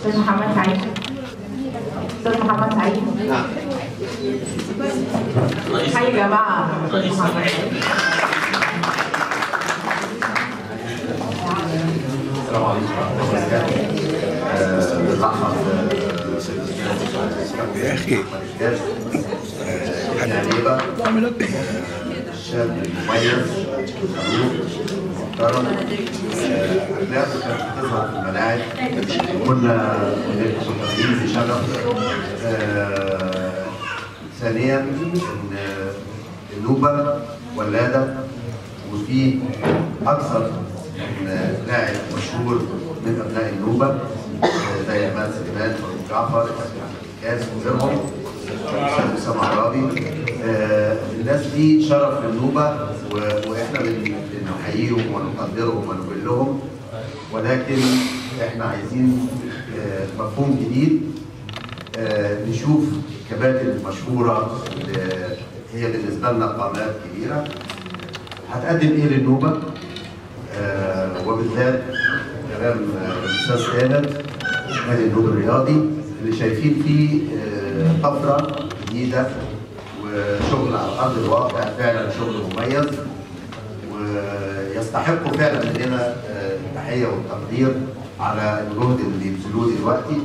استاذ محمد سعيد استاذ محمد سعيد نعم حي جماعه استاذ محمد السلام عليكم ورحمة الله وبركاته. آه، بنرحب يا أخي حبيبة الشاب المميز الخلوق المحترم آه، أخلاقه كانت بتظهر في الملاعب كنا متفقين في شغف آه، ثانيا إن النوبة ولادة وفي أكثر من لاعب مشهور من ابناء النوبه آه، زي عماد سليمان فاروق جعفر احمد كاس وغيرهم الاستاذ اسامه عرابي آه، الناس دي شرف للنوبه و- واحنا بن- بنحييهم ونقدرهم ونجلهم ولكن احنا عايزين آه، مفهوم جديد آه، نشوف الكباتن المشهوره اللي هي بالنسبه لنا قامات كبيره هتقدم ايه للنوبه؟ آه، وبالذات كلام آه، الاستاذ تامر نادي النوب الرياضي اللي شايفين فيه آه، طفره جديده وشغل على ارض الواقع فعلا شغل مميز ويستحقوا فعلا مننا آه، التحيه والتقدير على الجهد اللي بيبذلوه دلوقتي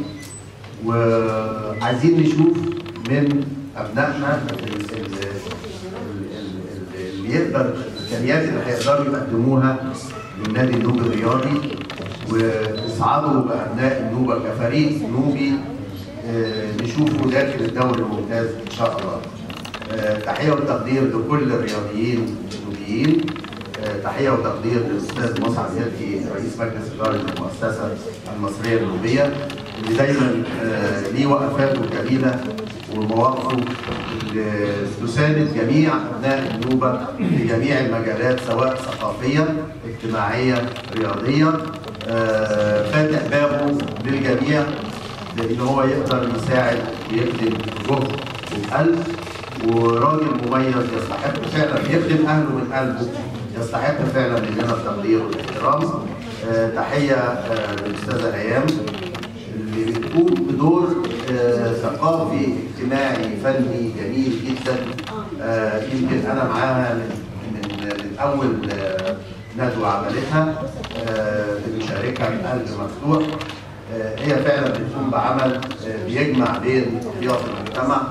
وعايزين نشوف من ابنائنا ال- ال- ال- ال- اللي يقدر الامكانيات اللي هيقدروا يقدموها للنادي النوبي الرياضي ويصعدوا بابناء النوبه كفريق نوبي آه، نشوفه داخل الدوري الممتاز ان شاء الله. آه، تحيه وتقدير لكل الرياضيين النوبيين آه، تحيه وتقدير للاستاذ مصعب يلكي رئيس مجلس اداره المؤسسه المصريه النوبيه اللي دايما آه، ليه وقفاته الجميله ومواقفه اللي تساند جميع ابناء النوبه في جميع المجالات سواء ثقافيه اجتماعيه رياضيه آه، فاتح بابه للجميع لان هو يقدر يساعد ويخدم بجهد وبقلب وراجل مميز يستحق فعلا يخدم اهله من قلبه يستحق فعلا مننا التقدير والاحترام آه، تحيه آه، للاستاذه ايام اللي بتقوم بدور آه، ثقافي اجتماعي فني جميل جدا آه، يمكن انا معاها من من من اول آه، ندوه عملتها آه، بنشاركها بقلب مفتوح آه، هي فعلا بتقوم بعمل آه، بيجمع بين ضياف المجتمع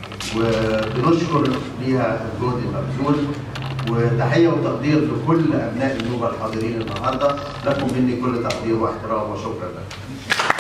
وبنشكر ليها الجهد المبذول وتحيه وتقدير لكل ابناء النوبه الحاضرين النهارده لكم مني كل تقدير واحترام وشكرا لكم